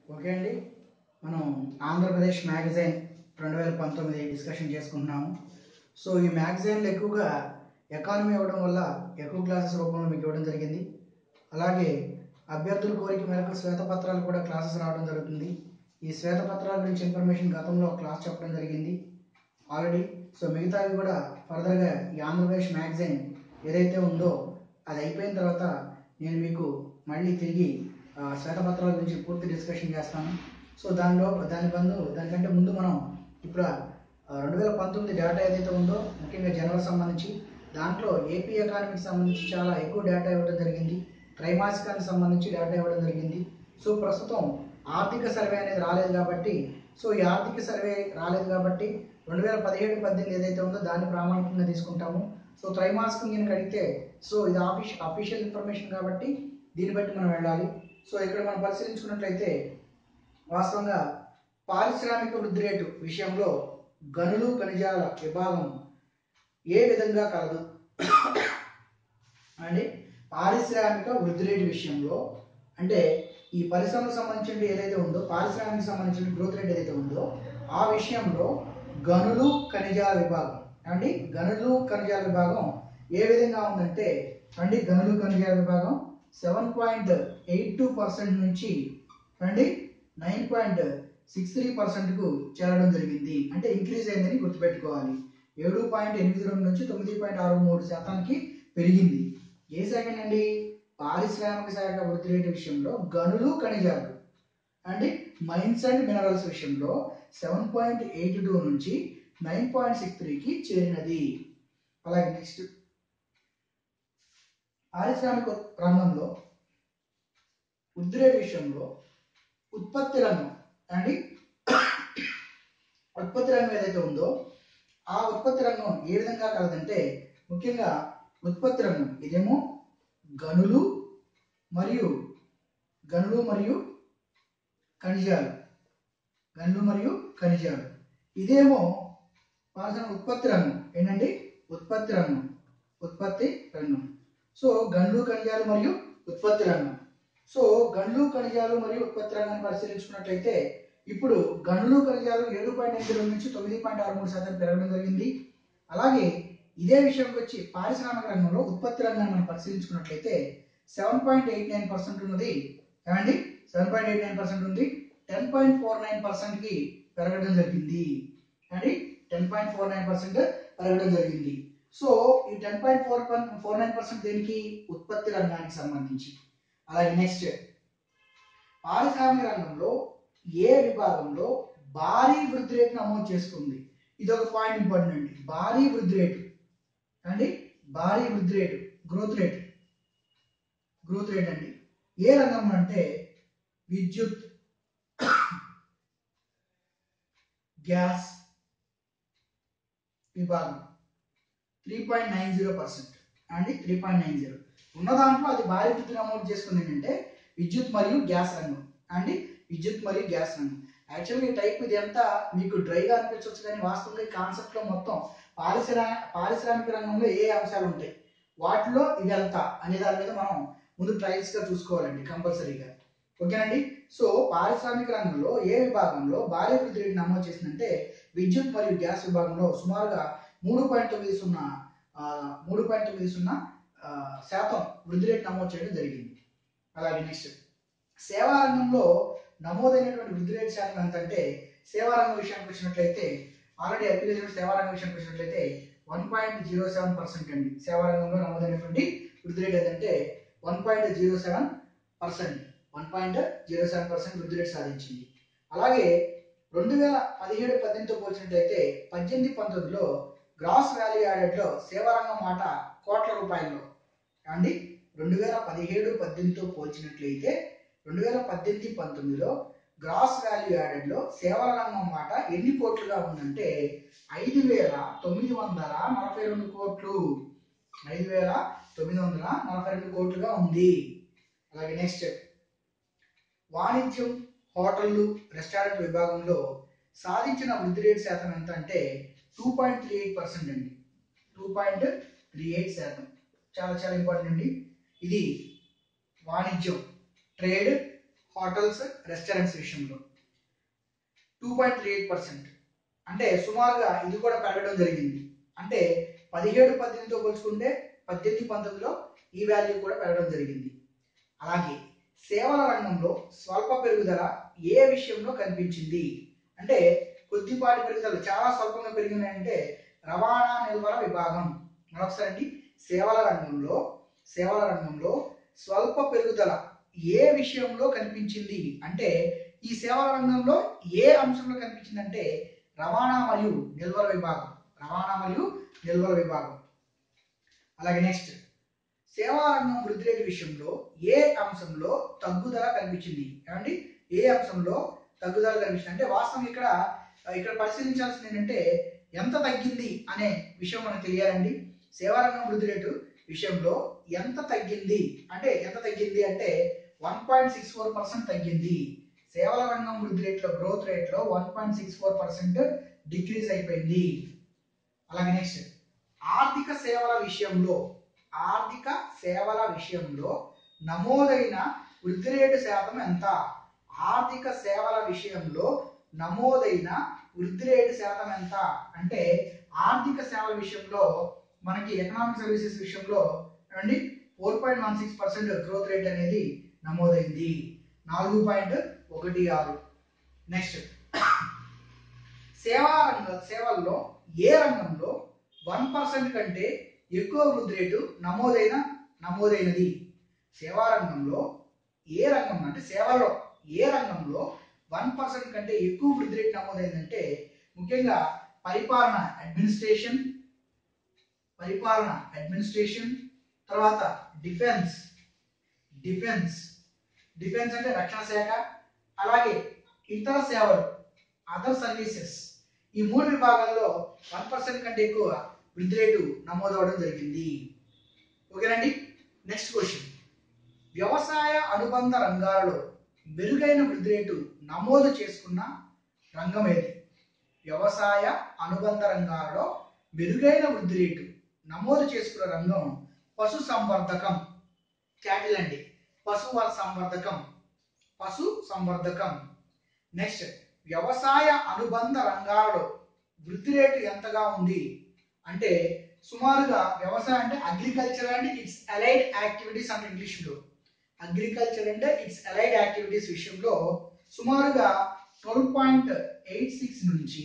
okay అండి మనం Andhra Pradesh magazine రెండు వేల పంతొమ్మిది డిస్కషన్ చేసుకుంటున్నాము సో ఈ మ్యాగజైన్లో ఎక్కువగా ఎకానమీ ఇవ్వడం వల్ల ఎక్కువ క్లాసెస్ రూపంలో మీకు ఇవ్వడం జరిగింది అలాగే అభ్యర్థుల కోరిక మేరకు శ్వేతపత్రాలు కూడా క్లాసెస్ రావడం జరుగుతుంది ఈ శ్వేతపత్రాల గురించి ఇన్ఫర్మేషన్ గతంలో క్లాస్ చెప్పడం జరిగింది ఆల్రెడీ సో మిగతావి కూడా ఫర్దర్గా ఈ ఆంధ్రప్రదేశ్ మ్యాగజైన్ ఏదైతే ఉందో అది అయిపోయిన తర్వాత నేను మీకు మళ్ళీ తిరిగి ఆ, శ్వేతపత్రాల గురించి పూర్తి డిస్కషన్ చేస్తాను సో దానిలో దాని బంధు దానికంటే ముందు మనం ఇప్పుడు రెండు వేల పంతొమ్మిది డేటా ఏదైతే ఉందో ముఖ్యంగా జనవరి సంబంధించి దాంట్లో ఏపీ ఎకానమీకి సంబంధించి చాలా ఎక్కువ డేటా ఇవ్వడం జరిగింది త్రైమాసికానికి సంబంధించి డేటా ఇవ్వడం జరిగింది సో ప్రస్తుతం ఆర్థిక సర్వే అనేది రాలేదు కాబట్టి సో ఈ ఆర్థిక సర్వే రాలేదు కాబట్టి రెండు వేల పదిహేడు పద్దెనిమిది ఏదైతే ఉందో దాన్ని ప్రామాణికంగా తీసుకుంటాము సో త్రైమాసికం కనుక అడిగితే సో ఇది ఆఫీష్ అఫీషియల్ ఇన్ఫర్మేషన్ కాబట్టి దీన్ని బట్టి మనం వెళ్ళాలి సో ఇక్కడ మనం పరిశీలించుకున్నట్లయితే వాస్తవంగా పారిశ్రామిక వృద్ధి రేటు విషయంలో గనులు ఖనిజాల విభాగం ఏ విధంగా కలదు అండి పారిశ్రామిక వృద్ధి రేటు విషయంలో అంటే ఈ పరిశ్రమకు సంబంధించిన ఏదైతే ఉందో పారిశ్రామిక సంబంధించిన గ్రోత్ రేట్ ఏదైతే ఉందో ఆ విషయంలో గనులు ఖనిజాల విభాగం అండి గనులు ఖనిజాల విభాగం ఏ విధంగా ఉందంటే అండి గనులు ఖనిజాల విభాగం seven point eight two percent నుంచి అండి నైన్ పాయింట్ సిక్స్ త్రీ పర్సెంట్కు చేరడం జరిగింది అంటే ఇంక్రీజ్ అయిందని గుర్తుపెట్టుకోవాలి ఏడు పాయింట్ ఎనిమిది రెండు నుంచి తొమ్మిది పాయింట్ ఆరు మూడు శాతానికి పెరిగింది ఏ శాఖ అండి పారిశ్రామిక శాఖ వృద్ధి రేటు విషయంలో గనులు ఖనిజాలు అండ్ మైన్స్ అండ్ మినరల్స్ విషయంలో సెవెన్ పాయింట్ ఎయిట్ టూ నుంచి నైన్ పాయింట్ సిక్స్ త్రీకి చేరినది అలాగే నెక్స్ట్ పారిశ్రామిక రంగంలో వృద్ధి రేటు విషయంలో ఉత్పత్తి రంగం అండి ఉత్పత్తి రంగం ఏదైతే ఉందో ఆ ఉత్పత్తి రంగం ఏ విధంగా కలదంటే ముఖ్యంగా ఉత్పత్తి రంగం ఇదేమో గనులు మరియు గనులు మరియు ఖనిజాలు గనులు మరియు ఖనిజాలు ఇదేమో పారిశ్రామిక ఉత్పత్తి రంగం ఏంటండి ఉత్పత్తి రంగం ఉత్పత్తి రంగం సో గనులు ఖనిజాలు మరియు ఉత్పత్తి రంగం సో గనులు ఖనిజాలు మరియు ఉత్పత్తి రంగాన్ని పరిశీలించుకున్నట్లయితే ఇప్పుడు గనులు ఖనిజాలు ఏడు పాయింట్ ఎనిమిది రెండు నుంచి తొమ్మిది పాయింట్ ఆరు మూడు శాతం పెరగడం జరిగింది అలాగే ఇదే విషయంకి వచ్చి పారిశ్రామిక రంగంలో ఉత్పత్తి రంగాన్ని మనం పరిశీలించుకున్నట్లయితే seven point eight nine percent ఉన్నది ఏమండి seven point eight nine percent ఉంది టెన్ పాయింట్ ఫోర్ నైన్ పర్సెంట్కి పెరగడం జరిగింది అండి ten point four nine percent పెరగడం జరిగింది సో ఈ ten point four four nine percent దేనికి ఉత్పత్తి రంగానికి సంబంధించి అలాగే నెక్స్ట్ పారిశ్రామిక రంగంలో ఏ విభాగంలో భారీ వృద్ధి రేటు నమోదు చేసుకుంది ఇది ఒక పాయింట్ ఇంపార్టెంట్ అండి భారీ వృద్ధి రేటు అండి భారీ వృద్ధి rate growth rate growth rate అండి ఏ రంగంలో అంటే విద్యుత్ గ్యాస్ విభాగం three point nine zero percent అండి త్రీ పాయింట్ నైన్ జీరో ఉన్న దాంట్లో అది భారీ వృద్ధి నమోదు చేసుకుంది ఏంటంటే విద్యుత్ మరియు గ్యాస్ రంగం అండి విద్యుత్ మరియు గ్యాస్ రంగం యాక్చువల్గా ఈ టైప్ ఇది అంతా మీకు డ్రైగా అనిపించవచ్చు కానీ వాస్తవంగా ఈ కాన్సెప్ట్లో మొత్తం పారిశ్రా పారిశ్రామిక రంగంలో ఏ అంశాలు ఉంటాయి వాటిలో ఇవి ఎంత అనే దాని మీద మనం ముందు ట్రయల్స్గా చూసుకోవాలండి కంపల్సరీగా ఓకేనండి సో పారిశ్రామిక రంగంలో ఏ విభాగంలో భారీ వృద్ధి రేటు నమోదు చేసిందంటే విద్యుత్ మరియు గ్యాస్ విభాగంలో సుమారుగా మూడు పాయింట్ తొమ్మిది సున్నా ఆ, మూడు పాయింట్ తొమ్మిది సున్నా ఆ, శాతం వృద్ధి రేటు నమోదు చేయడం జరిగింది అలాగే నెక్స్ట్ సేవా రంగంలో నమోదైనటువంటి వృద్ధి రేటు శాతం ఎంత అంటే సేవా రంగం విషయానికి వచ్చినట్లయితే ఆల్రెడీ అప్లికేషన్ సేవా రంగం విషయానికి వచ్చినట్లయితే one point zero seven percent అండి సేవా రంగంలో నమోదైనటువంటి వృద్ధి రేట్ ఏదంటే one point zero seven percent one point zero seven percent వృద్ధి రేటు సాధించింది అలాగే రెండు వేల పదిహేడు పద్దెనిమిదితో పోల్చినట్లయితే పద్దెనిమిది పంతొమ్మిదిలో గ్రాస్ వాల్యూ యాడెడ్లో సేవా రంగం మాట కోట్ల రూపాయల్లో అండి రెండు వేల పదిహేడు పద్దెనిమిదితో పోల్చినట్లయితే రెండు వేల పద్దెనిమిది పంతొమ్మిదిలో గ్రాస్ వాల్యూ యాడెడ్లో సేవల రంగం మాట ఎన్ని కోట్లుగా ఉందంటే ఐదు వేల తొమ్మిది వందల నలభై రెండు కోట్లు ఐదు వేల తొమ్మిది వందల నలభై రెండు కోట్లుగా ఉంది అలాగే నెక్స్ట్ వాణిజ్యం హోటళ్ళు రెస్టారెంట్ విభాగంలో సాధించిన వృద్ధి రేటు శాతం ఎంత అంటే two point three eight percent అండి టూ పాయింట్ త్రీ ఎయిట్ శాతం చాలా చాలా ఇంపార్టెంట్ అండి ఇది వాణిజ్యం ట్రేడ్ హోటల్స్ రెస్టారెంట్స్ విషయంలో two point three eight percent అంటే సుమారుగా ఇది కూడా పెరగడం జరిగింది అంటే పదిహేడు పద్దెనిమిదితో పోల్చుకుంటే పద్దెనిమిది పంతొమ్మిదిలో ఈ వాల్యూ కూడా పెరగడం జరిగింది అలాగే సేవల రంగంలో స్వల్ప పెరుగుదల ఏ విషయంలో కనిపించింది అంటే కొద్దిపాటి పెరుగుదల చాలా స్వల్పంగా పెరిగినాయంటే రవాణా నిల్వల విభాగం మరొకసారి అండి సేవల రంగంలో సేవల రంగంలో స్వల్ప పెరుగుదల ఏ విషయంలో కనిపించింది అంటే ఈ సేవల రంగంలో ఏ అంశంలో కనిపించిందంటే రవాణా మరియు నిల్వల విభాగం రవాణా మరియు నిల్వల విభాగం అలాగే నెక్స్ట్ సేవా రంగం వృద్ధి రేటు విషయంలో ఏ అంశంలో తగ్గుదల కనిపించింది ఏమండి ఏ అంశంలో తగ్గుదల కనిపించింది అంటే వాస్తవం ఇక్కడ ఇక్కడ పరిశీలించాల్సింది ఏంటంటే ఎంత తగ్గింది అనే విషయం మనకు తెలియాలండి సేవా రంగం వృద్ధి రేటు విషయంలో ఎంత తగ్గింది అంటే ఎంత తగ్గింది అంటే one point six four percent తగ్గింది సేవల రంగం వృద్ధి రేట్లో గ్రోత్ రేట్లో one point six four percent decrease అయిపోయింది అలాగే నెక్స్ట్ ఆర్థిక సేవల విషయంలో ఆర్థిక సేవల విషయంలో నమోదైన వృద్ధి రేటు శాతం ఎంత ఆర్థిక సేవల విషయంలో నమోదైన వృద్ధి రేటు శాతం ఎంత అంటే ఆర్థిక సేవల విషయంలో మనకి ఎకనామిక్ సర్వీసెస్ విషయంలో అండి four point one six percent growth rate అనేది నమోదైంది నాలుగు పాయింట్ ఒకటి ఆరు నెక్స్ట్ సేవా రంగ సేవల్లో ఏ రంగంలో వన్ పర్సెంట్ కంటే ఎక్కువ వృద్ధి రేటు నమోదైన నమోదైనది సేవా రంగంలో ఏ రంగం అంటే సేవలో ఏ రంగంలో వన్ పర్సెంట్ కంటే ఎక్కువ వృద్ధి రేటు నమోదైందంటే ముఖ్యంగా పరిపాలన అడ్మినిస్ట్రేషన్ పరిపాలన అడ్మినిస్ట్రేషన్ తర్వాత డిఫెన్స్ డిఫెన్స్ డిఫెన్స్ అంటే రక్షణ శాఖ అలాగే ఇతర సేవలు అదర్ సర్వీసెస్ ఈ మూడు విభాగాల్లో వన్ పర్సెంట్ కంటే ఎక్కువ వృద్ధి రేటు నమోదవడం జరిగింది ఓకేనండి నెక్స్ట్ క్వశ్చన్ వ్యవసాయ అనుబంధ రంగాలలో మెరుగైన వృద్ధి రేటు నమోదు చేసుకున్న రంగం ఏది వ్యవసాయ అనుబంధ రంగాలలో మెరుగైన వృద్ధి రేటు నమోదు చేసుకున్న రంగం పశు సంవర్ధకం క్యాటిల్ అండి పశు సంవర్ధకం పశు సంవర్ధకం నెక్స్ట్ వ్యవసాయ అనుబంధ రంగాలలో వృద్ధి రేటు ఎంతగా ఉంది అంటే సుమారుగా వ్యవసాయం అంటే అగ్రికల్చర్ అంటే ఇట్స్ అలైడ్ యాక్టివిటీస్ అంటే ఇంగ్లీష్లో అగ్రికల్చర్ అంటే ఇట్స్ అలైడ్ యాక్టివిటీస్ విషయంలో సుమారుగా ట్వెల్వ్ పాయింట్ ఎయిట్ సిక్స్ నుంచి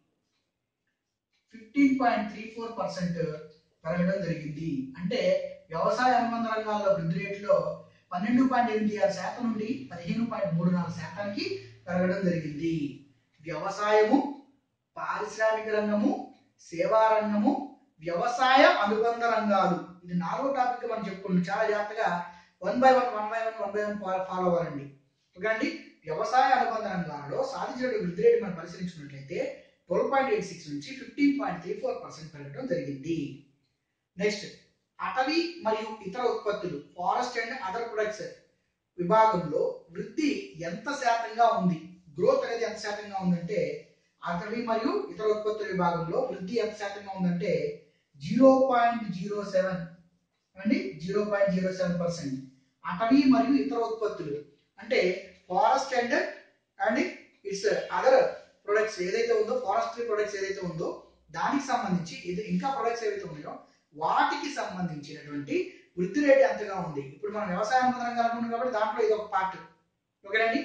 fifteen point three four percent పెరగడం జరిగింది అంటే వ్యవసాయ అనుబంధ రంగాల్లో వృద్ధి రేటులో పన్నెండు పాయింట్ ఎనిమిది ఆరు శాతం నుండి పదిహేను పాయింట్ మూడు నాలుగు శాతానికి పెరగడం జరిగింది వ్యవసాయము పారిశ్రామిక రంగము సేవా రంగము వ్యవసాయ అనుబంధ రంగాలు ఇది నాలుగో టాపిక్ మనం చెప్పుకుంటాం చాలా జాగ్రత్తగా one by one one by one one by one follow అవ్వాలండి ఓకే అండి వ్యవసాయ అనుబంధ రంగాలలో సాధించిన వృద్ధి రేటు మనం పరిశీలించుకున్నట్లయితే ట్వెల్వ్ పాయింట్ ఎయిట్ సిక్స్ నుంచి fifteen point three four percent పెరగడం జరిగింది నెక్స్ట్ అటవీ మరియు ఇతర ఉత్పత్తులు ఫారెస్ట్ అండ్ అదర్ ప్రొడక్ట్స్ విభాగంలో వృద్ధి ఎంత శాతంగా ఉంది గ్రోత్ అనేది ఎంత శాతంగా ఉందంటే అటవీ మరియు ఇతర ఉత్పత్తుల విభాగంలో వృద్ధి ఎంత శాతంగా ఉందంటే జీరో పాయింట్ జీరో సెవెన్ అండి zero point zero seven percent అటవీ మరియు ఇతర ఉత్పత్తులు అంటే forest and and its other products ఏదైతే ఉందో ఫారెస్ట్రీ ప్రొడక్ట్స్ ఏదైతే ఉందో దానికి సంబంధించి ఇది ఇంకా ప్రొడక్ట్స్ ఏవైతే ఉన్నాయో వాటికి సంబంధించినటువంటి వృద్ధి రేటు ఎంతగా ఉంది ఇప్పుడు మనం వ్యవసాయ అనుబంధంగా అనుకున్నాం కాబట్టి దాంట్లో ఇది ఒక పార్ట్ ఓకేనండి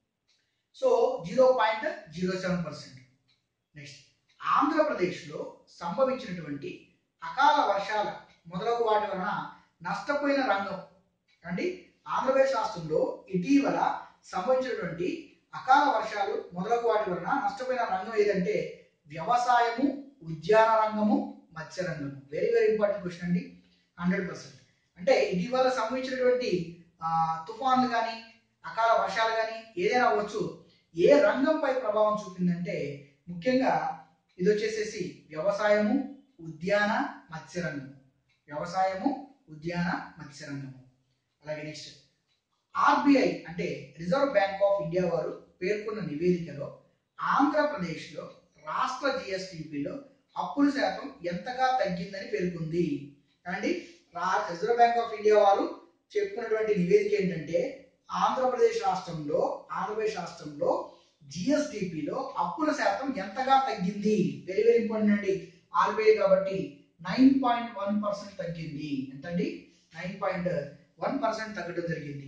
so zero point zero seven percent next ఆంధ్రప్రదేశ్లో సంభవించినటువంటి అకాల వర్షాల మొదలగు వాటి వలన నష్టపోయిన రంగం అండి ఆంధ్రప్రదేశ్ రాష్ట్రంలో ఇటీవల సంభవించినటువంటి అకాల వర్షాలు మొదలగు వాటి వలన నష్టపోయిన రంగం ఏదంటే వ్యవసాయము ఉద్యాన రంగము మత్స్య రంగము వెరీ వెరీ ఇంపార్టెంట్ క్వశ్చన్ అండి హండ్రెడ్ పర్సెంట్ అంటే ఇటీవల సంభవించినటువంటి ఆ, తుఫాన్లు కానీ అకాల వర్షాలు కానీ ఏదైనా అవ్వచ్చు ఏ రంగంపై ప్రభావం చూపిందంటే ముఖ్యంగా ఇది వచ్చేసేసి వ్యవసాయము ఉద్యాన మత్స్యరంగము వ్యవసాయము ఉద్యాన మత్స్యరంగము అలాగే నెక్స్ట్ ఆర్బిఐ అంటే రిజర్వ్ బ్యాంక్ ఆఫ్ ఇండియా వారు పేర్కొన్న నివేదికలో ఆంధ్రప్రదేశ్లో రాష్ట్ర జిఎస్టిపిలో అప్పుల శాతం ఎంతగా తగ్గిందని పేర్కొంది అండి రా- రిజర్వ్ బ్యాంక్ ఆఫ్ ఇండియా వారు చెప్పుకున్నటువంటి నివేదిక ఏంటంటే ఆంధ్రప్రదేశ్ రాష్ట్రంలో ఆంధ్రప్రదేశ్ రాష్ట్రంలో జిఎస్డిపిలో అప్పుల శాతం ఎంతగా తగ్గింది వెరీ వెరీ ఇంపార్టెంట్ అండి ఆర్బీఐ కాబట్టి నైన్ పాయింట్ వన్ పర్సెంట్ తగ్గింది ఎంతండి నైన్ పాయింట్ వన్ పర్సెంట్ తగ్గడం జరిగింది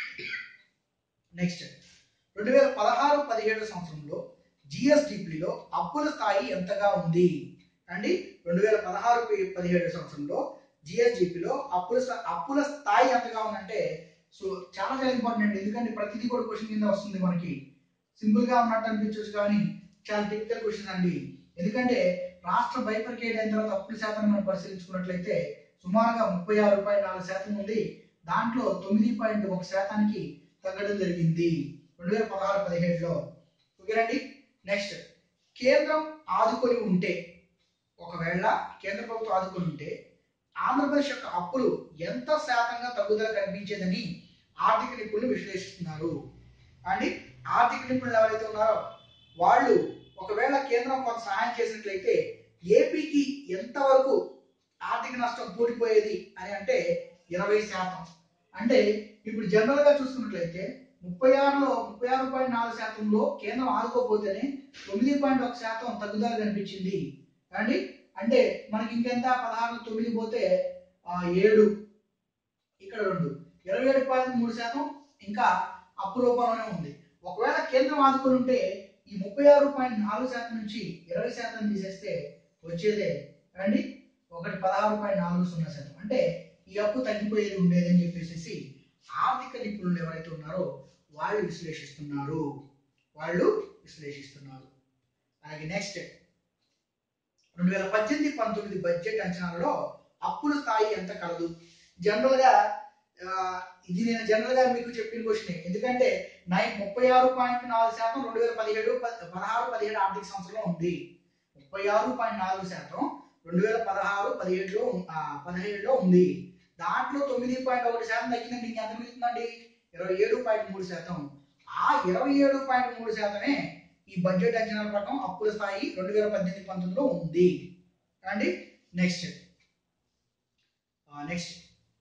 నెక్స్ట్ రెండు వేల పదహారు పదిహేడు సంవత్సరంలో జిఎస్డిపిలో అప్పుల స్థాయి ఎంతగా ఉంది అండి రెండు వేల పదహారు పదిహేడు సంవత్సరంలో జిఎస్డిపిలో అప్పుల స్థా- అప్పుల స్థాయి ఎంతగా ఉందంటే సో చాలా చాలా ఇంపార్టెంట్ అండి ఎందుకంటే ప్రతిదీ కూడా క్వశ్చన్ కింద వస్తుంది మనకి సింపుల్ గా ఉన్నట్టు అనిపించవచ్చు కానీ చాలా టిపికల్ క్వశ్చన్ అండి ఎందుకంటే రాష్ట్ర బైఫర్కేట్ అయిన తర్వాత అప్పుల శాతం మనం పరిశీలించుకున్నట్లయితే సుమారుగా ముప్పై ఆరు పాయింట్ నాలుగు శాతం ఉంది దాంట్లో తొమ్మిది పాయింట్ ఒక శాతానికి తగ్గడం జరిగింది రెండు వేల పదహారు పదిహేడులో ఓకేనండి నెక్స్ట్ కేంద్రం ఆదుకొని ఉంటే ఒకవేళ కేంద్ర ప్రభుత్వం ఆదుకొని ఉంటే ఆంధ్రప్రదేశ్ యొక్క అప్పులు ఎంత శాతంగా తగ్గుదల కనిపించేదని ఆర్థిక నిపుణులు విశ్లేషిస్తున్నారు అండి ఆర్థిక నిపుణులు ఎవరైతే ఉన్నారో వాళ్ళు ఒకవేళ కేంద్రం కొంత సహాయం చేసినట్లయితే ఏపీకి ఎంతవరకు ఆర్థిక నష్టం కూడిపోయేది అని అంటే ఇరవై శాతం అంటే ఇప్పుడు జనరల్ గా చూసుకున్నట్లయితే ముప్పై ఆరులో ముప్పై ఆరు పాయింట్ నాలుగు శాతంలో కేంద్రం ఆదుకోపోతేనే తొమ్మిది పాయింట్ ఒక శాతం తగ్గుదల కనిపించింది అండి అంటే మనకి ఇంకెంత పదహారు తొమ్మిది పోతే ఆ, ఏడు ఇక్కడ రెండు ఇరవై ఏడు పాయింట్ మూడు శాతం ఇంకా అప్పు రూపంలోనే ఉంది ఒకవేళ కేంద్రం ఆదుకొని ఉంటే ఈ ముప్పై ఆరు పాయింట్ నాలుగు శాతం నుంచి ఇరవై శాతం తీసేస్తే వచ్చేదే అండి ఒకటి పదహారు పాయింట్ నాలుగు సున్నా శాతం అంటే ఈ అప్పు తగ్గిపోయేది ఉండేది అని చెప్పేసి ఆర్థిక నిపుణులు ఎవరైతే ఉన్నారో వాళ్ళు విశ్లేషిస్తున్నారు వాళ్ళు విశ్లేషిస్తున్నారు అలాగే నెక్స్ట్ రెండు వేల పద్దెనిమిది పంతొమ్మిది బడ్జెట్ అంచనాలలో అప్పుల స్థాయి ఎంత కలదు జనరల్ గా ఆ, ఇది నేను జనరల్ గా మీకు చెప్పిన క్వశ్చన్ ఎందుకంటే నైన్ ముప్పై ఆరు పాయింట్ నాలుగు శాతం రెండు వేల పదిహేడు ప- పదహారు పదిహేడు ఆర్థిక సంవత్సరంలో ఉంది ముప్పై ఆరు పాయింట్ నాలుగు శాతం రెండు వేల పదహారు పదిహేడులో ఉం- ఆ, పదిహేడులో ఉంది దాంట్లో తొమ్మిది పాయింట్ ఒకటి శాతం తగ్గిందండి ఇంకెంత మిగులుతుందండి ఇరవై ఏడు పాయింట్ మూడు శాతం ఆ ఇరవై ఏడు పాయింట్ మూడు శాతమే ఈ బడ్జెట్ అంచనాల ప్రకారం అప్పుల స్థాయి రెండు వేల పద్దెనిమిది పంతొమ్మిదిలో ఉంది అండి నెక్స్ట్ నెక్స్ట్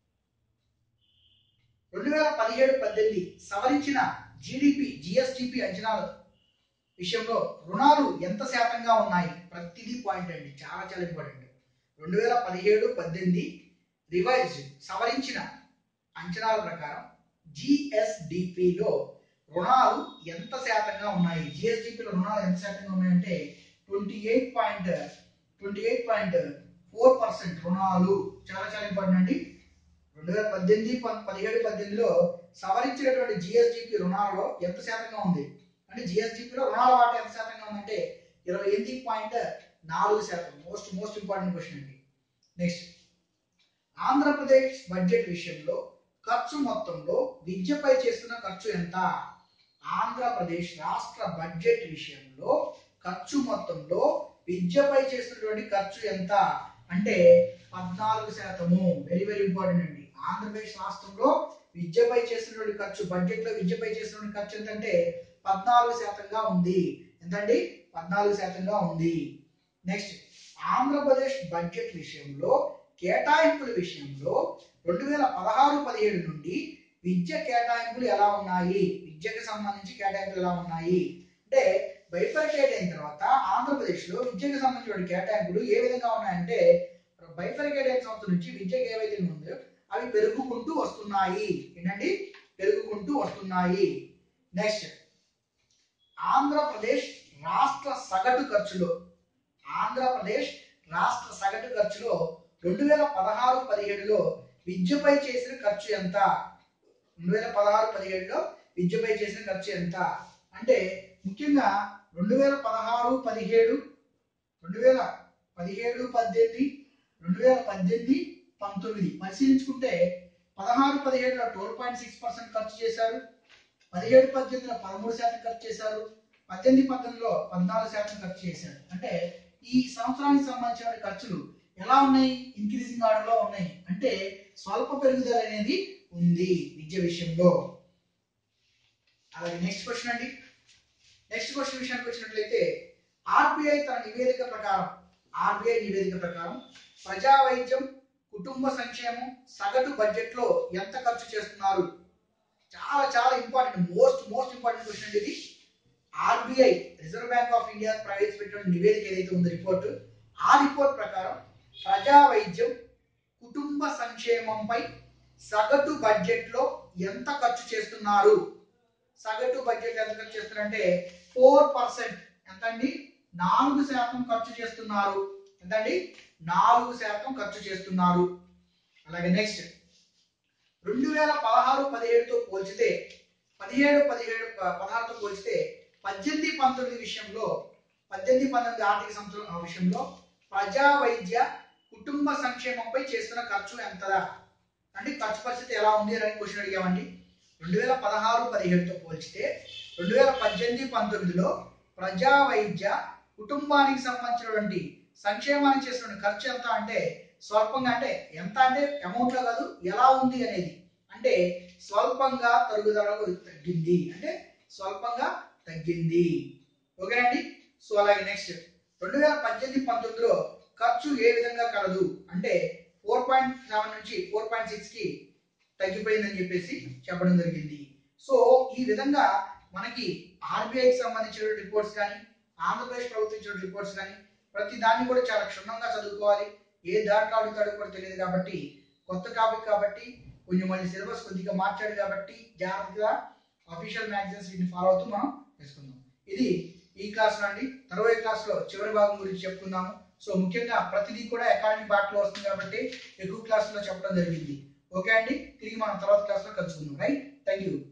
రెండు వేల పదిహేడు పద్దెనిమిది సవరించిన జీడిపి జిఎస్టిపి అంచనాల విషయంలో రుణాలు ఎంత శాతంగా ఉన్నాయి ప్రతిదీ పాయింట్ అండి చాలా చాలా ఇంపార్టెంట్ రెండు వేల పదిహేడు పద్దెనిమిది రివైజ్ సవరించిన అంచనాల ప్రకారం జిఎస్డిపిలో రుణాలు ఎంత శాతంగా ఉన్నాయి జిఎస్డిపిలో రుణాలు ఎంత శాతంగా ఉన్నాయంటే twenty eight point twenty eight point four percent రుణాలు చాలా చాలా ఇంపార్టెంట్ అండి రెండు వేల పద్దెనిమిది ప- పదిహేడు పద్దెనిమిదిలో సవరించినటువంటి జిఎస్డిపి రుణాలలో ఎంత శాతంగా ఉంది అంటే జిఎస్డిపిలో రుణాల వాటా ఎంత శాతంగా ఉందంటే ఇరవై ఎనిమిది పాయింట్ నాలుగు శాతం మోస్ట్ మోస్ట్ ఇంపార్టెంట్ క్వశ్చన్ అండి నెక్స్ట్ ఆంధ్రప్రదేశ్ బడ్జెట్ విషయంలో ఖర్చు మొత్తంలో విద్యపై చేస్తున్న ఖర్చు ఎంత ఆంధ్రప్రదేశ్ రాష్ట్ర బడ్జెట్ విషయంలో ఖర్చు మొత్తంలో విద్యపై చేస్తున్నటువంటి ఖర్చు ఎంత అంటే పద్నాలుగు శాతము వెరీ వెరీ ఇంపార్టెంట్ అండి ఆంధ్రప్రదేశ్ రాష్ట్రంలో విద్యపై చేస్తున్నటువంటి ఖర్చు బడ్జెట్ లో విద్యపై చేస్తున్నటువంటి ఖర్చు ఎంతంటే పద్నాలుగు శాతంగా ఉంది ఎంతండి పద్నాలుగు శాతంగా ఉంది నెక్స్ట్ ఆంధ్రప్రదేశ్ బడ్జెట్ విషయంలో కేటాయింపుల విషయంలో రెండు వేల పదహారు పదిహేడు నుండి విద్య కేటాయింపులు ఎలా ఉన్నాయి విద్యకు సంబంధించి కేటాయింపులు ఎలా ఉన్నాయి అంటే బైఫర్కేట్ అయిన తర్వాత ఆంధ్రప్రదేశ్ లో విద్యకు సంబంధించిన కేటాయింపులు ఏ విధంగా ఉన్నాయంటే బైఫర్కేట్ అయిన సంవత్సరం నుంచి విద్యకు ఏవైతే ఉందో అవి పెరుగుకుంటూ వస్తున్నాయి ఏంటండి పెరుగుకుంటూ వస్తున్నాయి నెక్స్ట్ ఆంధ్రప్రదేశ్ రాష్ట్ర సగటు ఖర్చులో ఆంధ్రప్రదేశ్ రాష్ట్ర సగటు ఖర్చులో రెండు వేల పదహారు పదిహేడులో విద్యపై చేసిన ఖర్చు ఎంత రెండు వేల పదహారు పదిహేడులో విద్యపై చేసిన ఖర్చు ఎంత అంటే ముఖ్యంగా రెండు వేల పదహారు పదిహేడు రెండు వేల పదిహేడు పద్దెనిమిది రెండు వేల పద్దెనిమిది పంతొమ్మిది పరిశీలించుకుంటే పదహారు పదిహేడులో ట్వెల్వ్ పాయింట్ సిక్స్ పర్సెంట్ ఖర్చు చేశారు పదిహేడు పద్దెనిమిదిలో పదమూడు శాతం ఖర్చు చేశారు పద్దెనిమిది పంతొమ్మిదిలో పద్నాలుగు శాతం ఖర్చు చేశారు అంటే ఈ సంవత్సరానికి సంబంధించిన ఖర్చులు ఎలా ఉన్నాయి ఇంక్రీజింగ్ ఆర్డర్ లో ఉన్నాయి అంటే స్వల్ప పెరుగుదల అనేది ఉంది విద్య విషయంలో అలాగే నెక్స్ట్ క్వశ్చన్ అండి నెక్స్ట్ క్వశ్చన్ విషయానికి వచ్చినట్లయితే ఆర్బీఐ తన నివేదిక ప్రకారం ఆర్బీఐ నివేదిక ప్రకారం ప్రజా వైద్యం కుటుంబ సంక్షేమం సగటు బడ్జెట్ లో ఎంత ఖర్చు చేస్తున్నారు చాలా చాలా important most most important question ఇది RBI reserve bank of India ప్రవేశపెట్టిన నివేదిక ఏదైతే ఉందో రిపోర్ట్ ఆ రిపోర్ట్ ప్రకారం ప్రజా వైద్యం కుటుంబ సంక్షేమంపై సగటు బడ్జెట్ లో ఎంత ఖర్చు చేస్తున్నారు సగటు బడ్జెట్ ఎంత ఖర్చు చేస్తున్నారంటే ఫోర్ పర్సెంట్ ఎంత అండి నాలుగు శాతం ఖర్చు చేస్తున్నారు ఎంతండి నాలుగు శాతం ఖర్చు చేస్తున్నారు అలాగే నెక్స్ట్ రెండు వేల పదహారు పదిహేడుతో పోల్చితే పదిహేడు పదిహేడు ప- పదహారుతో పోల్చితే పద్దెనిమిది పంతొమ్మిది విషయంలో పద్దెనిమిది పంతొమ్మిది ఆర్థిక సంవత్సరం ఆ విషయంలో ప్రజా వైద్య కుటుంబ సంక్షేమంపై చేస్తున్న ఖర్చు ఎంత అంటే ఖర్చు పరిస్థితి ఎలా ఉంది అని క్వశ్చన్ అడిగామండి రెండు వేల పదహారు పదిహేడుతో పోల్చితే రెండు వేల పద్దెనిమిది పంతొమ్మిదిలో ప్రజా వైద్య కుటుంబానికి సంబంధించినటువంటి సంక్షేమానికి చేస్తున్న ఖర్చు ఎంత అంటే స్వల్పంగా అంటే ఎంత అంటే అమౌంట్ లో కాదు ఎలా ఉంది అనేది అంటే స్వల్పంగా తరుగుదలకు తగ్గింది అంటే స్వల్పంగా తగ్గింది ఓకేనండి సో అలాగే నెక్స్ట్ రెండు వేల పద్దెనిమిది పంతొమ్మిదిలో ఖర్చు ఏ విధంగా కలదు అంటే ఫోర్ పాయింట్ సెవెన్ నుంచి ఫోర్ పాయింట్ సిక్స్ కి తగ్గిపోయిందని చెప్పేసి చెప్పడం జరిగింది సో ఈ విధంగా మనకి ఆర్బీఐకి సంబంధించిన రిపోర్ట్స్ కానీ ఆంధ్రప్రదేశ్ ప్రభుత్వం ఇచ్చిన రిపోర్ట్స్ కానీ ప్రతి దాన్ని కూడా చాలా క్షుణ్ణంగా చదువుకోవాలి ఏ దాంట్లో అడుగుతాడో కూడా తెలియదు కాబట్టి కొత్త టాపిక్ కాబట్టి కొంచెం మళ్ళీ సిలబస్ కొద్దిగా మార్చాడు కాబట్టి జాగ్రత్తగా అఫీషియల్ మ్యాగజైన్స్ వీటిని ఫాలో అవుతూ మనం చేసుకుందాం ఇది ఈ క్లాస్ అండి తర్వాత క్లాస్ లో చివరి భాగం గురించి చెప్పుకుందాము సో ముఖ్యంగా ప్రతిదీ కూడా అకాడమిక్ బాట్లో వస్తుంది కాబట్టి ఎక్కువ క్లాసులో చెప్పడం జరిగింది ఓకే అండి తిరిగి మనం తర్వాత క్లాస్ లో కలుసుకుందాం రైట్ థ్యాంక్ యూ